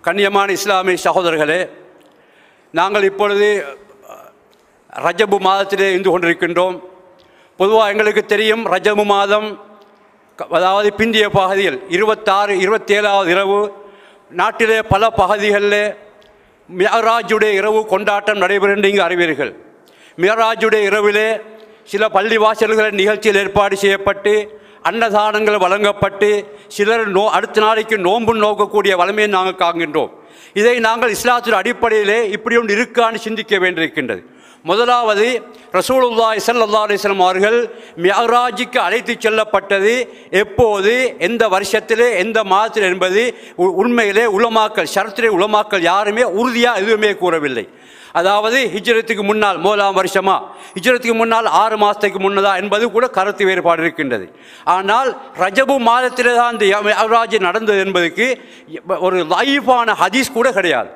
கண்ணியமான இஸ்லாமிய சகோதரர்களே நாங்கள் இப்பொழுது ரஜபு மாதத்திலே இருந்து கொண்டிருக்கின்றோம் பொதுவாக எங்களுக்கு தெரியும் ரஜபு மாதம் க- அதாவது பிந்திய பகுதியில் இருபத்தாறு இருபத்தேழாவது இரவு நாட்டிலே பல பகுதிகளில் மியராஜுடைய இரவு கொண்டாட்டம் நடைபெறும் நீங்கள் அறிவீர்கள் மியராஜுடைய இரவிலே சில பள்ளிவாசல்களில் நிகழ்ச்சியில் ஏற்பாடு செய்யப்பட்டு அன்னதானங்கள் வழங்கப்பட்டு சிலர் நோ அடுத்த நாளைக்கு நோன்பு நோக்கக்கூடிய வளமையை நாங்கள் காண்கின்றோம் இதை நாங்கள் இஸ்லாத்தின் அடிப்படையிலே இப்படி ஒன்று இருக்கான்னு சிந்திக்க வேண்டியிருக்கின்றது முதலாவது ரசூலுல்லாஹி ஸல்லல்லாஹு அலைஹி வஸல்லம் அவர்கள் மியராஜுக்கு அழைத்துச் செல்லப்பட்டது எப்போது எந்த வருஷத்திலே எந்த மாதத்தில் என்பது உ- உண்மையிலே உலமாக்கல் ஷரத்திலே உலமாக்கல் யாருமே உறுதியாக எதுவுமே கூறவில்லை அதாவது ஹிஜ்ரத்துக்கு முன்னால் முதலாம் வருஷமா ஹிஜ்ரத்துக்கு முன்னால் ஆறு மாதத்துக்கு முன்னதா என்பது கூட கருத்து வேறுபாடு இருக்கின்றது ஆனால் ரஜபு மாதத்திலே தான் இந்த மியராஜ் நடந்தது என்பதற்கு ஒரு லைஃபான ஹதீஸ் கூட கிடையாது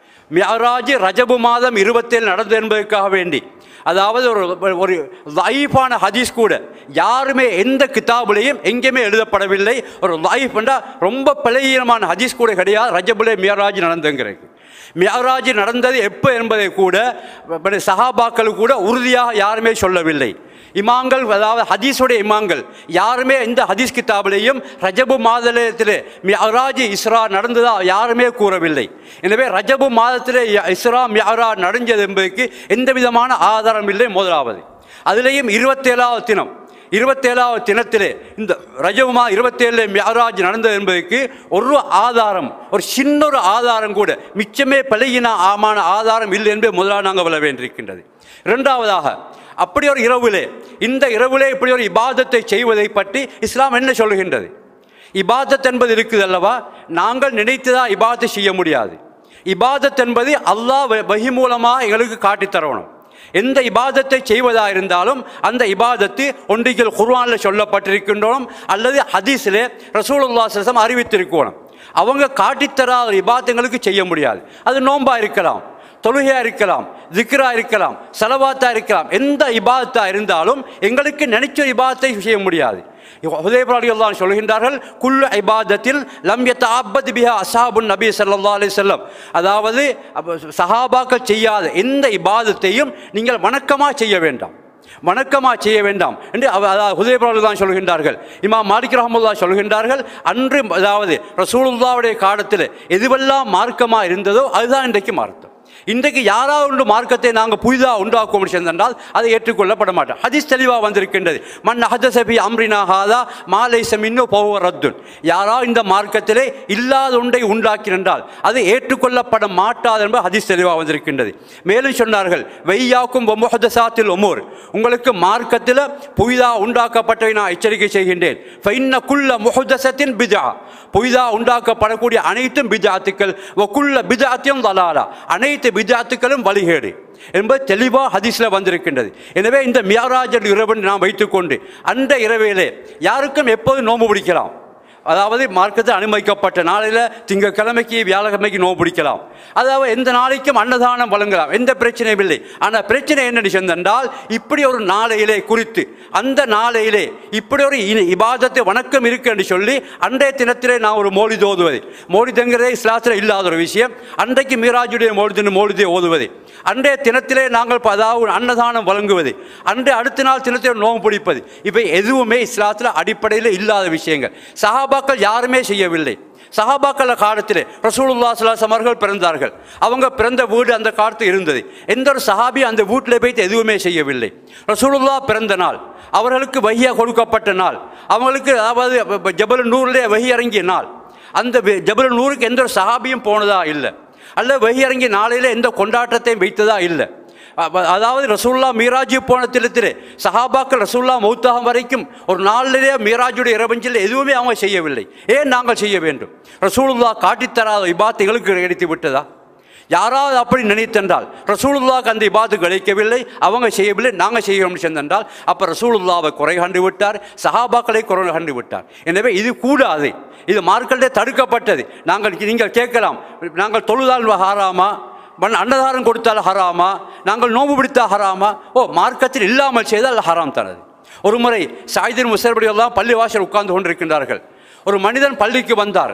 மியராஜ் ரஜபு மாதம் இருபத்தேழு நடந்தது என்பதற்காக வேண்டி அதாவது ஒரு ஒரு லைஃபான ஹதீஸ் கூட யாருமே எந்த கிதாபுலையும் எங்கேயுமே எழுதப்படவில்லை ஒரு லைஃப் என்றால் ரொம்ப பலகீனமான ஹதீஸ் கூட கிடையாது ரஜபுலே மியராஜ் நடந்துங்கிறது மியராஜ் நடந்தது எப்போ என்பதை கூட ப- சஹாபாக்கள் கூட உறுதியாக யாருமே சொல்லவில்லை இமாங்கள் அதாவது ஹதீஸுடைய இமாங்கள் யாருமே இந்த ஹதீஸ் கிதாபிலையும் ரஜபு மாதத்திலே மியராஜ் இஸ்ரா நடந்ததா யாருமே கூறவில்லை எனவே ரஜபு மாதத்திலே ய- இஸ்ரா மியரா நடந்தது என்பதற்கு எந்த விதமான ஆதாரம் இல்லை முதலாவது அதிலேயும் இருபத்தேழாவது தினம் இருபத்தேழாவது தினத்திலே இந்த ரஜபுமா இருபத்தேழு மியராஜ் நடந்தது என்பதற்கு ஒரு ஆதாரம் ஒரு சின்ன ஒரு ஆதாரம் கூட மிச்சமே பழகின ஆமான ஆதாரம் இல்லை என்பதை முதலாக நாங்கள் வர வேண்டியிருக்கின்றது இரண்டாவதாக அப்படி ஒரு இரவிலே இந்த இரவிலே இப்படி ஒரு இபாதத்தை செய்வதை பற்றி இஸ்லாம் என்ன சொல்லுகின்றது இபாதத் என்பது இருக்குது அல்லவா நாங்கள் நினைத்துதான் இபாதத்தை செய்ய முடியாது இபாதத் என்பது அல்லாஹ் வ- வஹி மூலமாக எங்களுக்கு காட்டித் தரணும் எந்த இபாதத்தை செய்வதா இருந்தாலும் அந்த இபாதத்து ஒன்றிகள் குர்ஆனில் சொல்லப்பட்டிருக்கின்றோம் அல்லது ஹதீஸிலே ரசூலுல்லாஹ் சலம் அறிவித்திருக்கணும் அவங்க காட்டித்தராத இபாதங்களுக்கு செய்ய முடியாது அது நோன்பா இருக்கலாம் தொழுகையா இருக்கலாம் திக்ரா இருக்கலாம் சலவாத்தா இருக்கலாம் எந்த இபாதத்தா இருந்தாலும் எங்களுக்கு நினைச்ச இபாதத்தை செய்ய முடியாது ஹுதேபராடியெல்லாம் சொல்கின்றார்கள் குல்லு இபாதத்தில் லம் யத்தஅப்பத் பிஹா அஸ்ஹாபுன் நபி ஸல்லல்லாஹு அலைஹி வஸல்லம் அதாவது அப்ப சஹாபாக்கள் செய்யாத எந்த இபாதத்தையும் நீங்கள் வணக்கமாக செய்ய வேண்டாம் வணக்கமாக செய்ய வேண்டாம் என்று அவ- அதாவது ஹுதேபரால் தான் சொல்கின்றார்கள் இமாம் மாலிக் ரஹமுல்லா சொல்கின்றார்கள் அன்று அதாவது ரசூலுல்லாவுடைய காலத்தில் எதுவெல்லாம் மார்க்கமாக இருந்ததோ அதுதான் இன்றைக்கு மார்க்கம் இன்றைக்கு யாராவது ஒன்று மார்க்கத்தை நாங்கள் புதிதாக உண்டாக்குவோம் சென்றால் அதை ஏற்றுக்கொள்ளப்பட மாட்டோம் ஹதீஸ் தெளிவாக வந்திருக்கின்றது மன் ஹதசபி அம்ரினா ஹாதா மாலை சமின்னு போவ ரத்துன் யாரா இந்த மார்க்கத்திலே இல்லாத ஒன்றை உண்டாக்கினால் அது ஏற்றுக்கொள்ளப்பட மாட்டாது என்பது ஹதீஸ் தெளிவாக வந்திருக்கின்றது மேலும் சொன்னார்கள் வெய்யாக்கும் முஹதசாத்தில் உமூர் உங்களுக்கு மார்க்கத்தில் புதிதாக உண்டாக்கப்பட்டவை நான் எச்சரிக்கை செய்கின்றேன் ஃபைன்ன குல்ல முஹதசத்தின் பிதா புதிதாக உண்டாக்கப்படக்கூடிய அனைத்தும் பிஜாத்துக்கள் ஒக்குள்ள பிஜாத்தியம் தலாலா அனைத்து பிஜாத்துக்களும் வழிகேடு என்பது தெளிவாக ஹதீஸில் வந்திருக்கின்றது எனவே இந்த மியாராஜர் இரவன் நாம் வைத்துக்கொண்டு அந்த இரவிலே யாருக்கும் எப்போது நோன்பு பிடிக்கலாம் அதாவது மார்க்கத்தில் அனுமதிக்கப்பட்ட நாளையில் திங்கட்கிழமைக்கு வியாழக்கிழமைக்கு நோன்பு பிடிக்கலாம் அதாவது எந்த நாளைக்கும் அன்னதானம் வழங்கலாம் எந்த பிரச்சனையும் இல்லை ஆனால் பிரச்சனை என்னன்னு சொன்னால் இப்படி ஒரு நாளையிலே குறித்து அந்த நாளையிலே இப்படி ஒரு இனி- இபாதத்தை வணக்கம் இருக்கு என்று சொல்லி அன்றைய தினத்திலே நான் ஒரு மோலிது ஓதுவது மோலிதுங்கிறதே இஸ்லாத்தில் இல்லாத ஒரு விஷயம் அன்றைக்கு மீராஜுடைய மோலிதுன்னு மோலிதை ஓதுவது அன்றைய தினத்திலே நாங்கள் ப- அதாவது அன்னதானம் வழங்குவது அன்றைய அடுத்த நாள் தினத்தில் நோன்பு பிடிப்பது இவை எதுவுமே இஸ்லாத்தில் அடிப்படையில் இல்லாத விஷயங்கள் சஹாபாக்கள் யாருமே செய்யவில்லை சஹாபாக்கள் காலத்திலே ரசூலுல்லா சலாசம் அவர்கள் பிறந்தார்கள் அவங்க பிறந்த வீடு அந்த காலத்தில் இருந்தது எந்த ஒரு சஹாபி அந்த வீட்டில் போய்த்து எதுவுமே செய்யவில்லை ரசூலுல்லா பிறந்த நாள் அவர்களுக்கு வஹியா கொடுக்கப்பட்ட நாள் அவங்களுக்கு அதாவது ஜபல் நூறிலே வஹி இறங்கிய நாள் அந்த வெ- ஜபல் நூருக்கு எந்த ஒரு சஹாபியும் போனதா இல்லை அல்ல வஹி இறங்கிய நாளையில் எந்த கொண்டாட்டத்தையும் வைத்ததா இல்லை அ- அதாவது ரசூல்லா மீராஜி போன தினத்திலே சஹாபாக்கள் ரசூல்லா மௌத்தாகம் வரைக்கும் ஒரு நாளிலே மீராஜுடைய இரவஞ்சில் எதுவுமே அவங்க செய்யவில்லை ஏன் நாங்கள் செய்ய வேண்டும் ரசூலுல்லா காட்டித்தராத இபாத் எங்களுக்கு கிடைத்து விட்டதா யாராவது அப்படி நினைத்தென்றால் ரசூலுல்லாவுக்கு அந்த இபாத்து கிடைக்கவில்லை அவங்க செய்யவில்லை நாங்கள் செய்யணும்னு சென்றென்றால் அப்போ ரசூலுல்லாவை குறை கண்டு விட்டார் சஹாபாக்களை குறை கண்டு விட்டார் எனவே இது கூடாது இது மார்க்கெட்டே தடுக்கப்பட்டது நாங்கள் நீங்கள் கேட்கலாம் நாங்கள் தொழுதால் ஹாராமா மண் அன்னதானம் கொடுத்தால் ஹராமா நாங்கள் நோம்பு பிடித்தால் ஹராமா ஓ மார்க்கத்தில் இல்லாமல் செய்தால் ஹராம் தனது ஒரு முறை சாயுதீன் முசர்படி எல்லாம் பள்ளி வாசல் உட்கார்ந்து கொண்டிருக்கின்றார்கள் ஒரு மனிதன் பள்ளிக்கு வந்தார்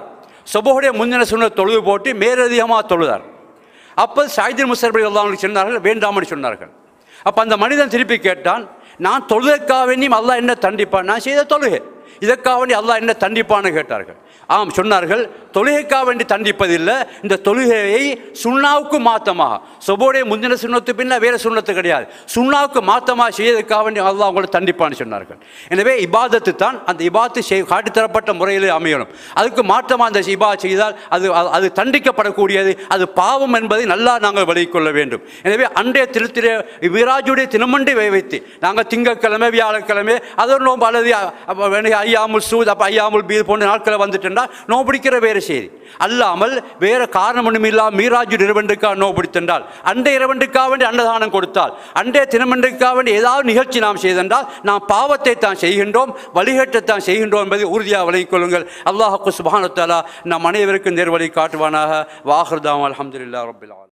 சுபஹுடைய முந்தின சுண்ண தொழுது போட்டு மேலதிகமாக தொழுதார் அப்போ சாயிதின் முசர்பி அல்லாஹ் சொன்னார்கள் வேண்டாம்னு சொன்னார்கள் அப்போ அந்த மனிதன் திருப்பி கேட்டான் நான் தொழுதற்காக வேண்டியும் அல்லாஹ் என்ன தண்டிப்பான் நான் செய்த தொழுகை இதற்காக வேண்டி அல்லாஹ் என்ன தண்டிப்பான்னு கேட்டார்கள் ஆம் சொன்னார்கள் தொழுகைக்காக வேண்டி தண்டிப்பதில்லை இந்த தொழுகையை சுண்ணாவுக்கு மாத்தமாக சொபோடைய முந்தின சுண்ணத்து பின்ன வேறு சுண்ணத்து கிடையாது சுண்ணாவுக்கு மாத்தமாக செய்யறதுக்காக வேண்டி அல்லாஹ் உங்களை தண்டிப்பான்னு சொன்னார்கள் எனவே இபாதத்து தான் அந்த இபாத்து செய் காட்டித்தரப்பட்ட முறையில் அமையணும் அதுக்கு மாற்றமாக அந்த இபா செய்தால் அது அது- அது தண்டிக்கப்படக்கூடியது அது பாவம் என்பதை நல்லா நாங்கள் விலகிக் கொள்ள வேண்டும் எனவே அன்றைய திருத்திர விராஜுடைய தினமண்டை வைத்து நாங்கள் திங்கட்கிழமை வியாழக்கிழமை அது நோம்பு அல்லது அ- அப்ப வேணு ஐயாமுல் சூத் அப்போ ஐயாமுல் பீத் போன்ற நாட்களை வந்துட்டுண்டா நோம்பு பிடிக்கிற வேறு செய்தி அல்லாமல் வேற காரணம் ஒன்றும் இல்லாமல் மீராஜு இரவண்டுக்காக நோம்பு பிடித்திருந்தால் அன்றைய இரவண்டுக்காக வேண்டி அன்னதானம் கொடுத்தால் அன்றைய தினமண்டுக்காக வேண்டி ஏதாவது நிகழ்ச்சி நாம் செய்தென்றால் நாம் பாவத்தை தான் செய்கின்றோம் வழிகேட்டை தான் செய்கின்றோம் என்பதை உறுதியாக விலகிக் கொள்ளுங்கள் அல்லாஹு சுபானத்தாலா நம் அனைவருக்கும் நேர்வழி காட்டுவானாக வாஹர்தாம் அல்ஹம்துலில்லாஹ் ரப்பில் ஆலமீன்